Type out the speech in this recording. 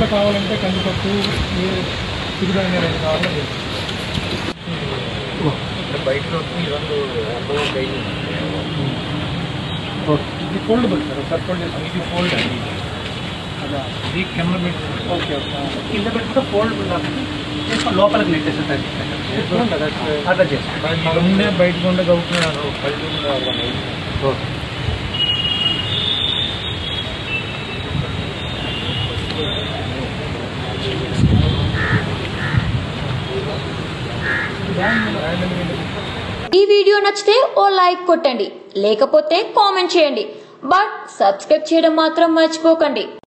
కావాలంటే కందిపప్పు ఏ సిరిధాన్యాలు ఏది కావాలో చేస్తాం. బయట ಇದೊಂದು ಅರ್ಧ ಐದು ఇది ఫోల్డబుల్ సార్ ఒకసారి ఫోల్డ్ చేస్తాం ఇది ఫోల్డ్ అండి అదా ఇది కింద పెట్టి ఓకే ఓకే కింద పెట్టుకుంటే ఫోల్డ్ చేసుకొని లోపలికి నెట్టేసి అట్లా చేస్తాం ఇది ఉండే బయటకు ఉండే గౌతున్నాను పళ్ళు ఉండే అర్థం అయింది ఈ వీడియో నచ్చితే ఓ లైక్ కొట్టండి లేకపోతే కామెంట్ చేయండి బట్ సబ్స్క్రైబ్ చేయడం మాత్రం మర్చిపోకండి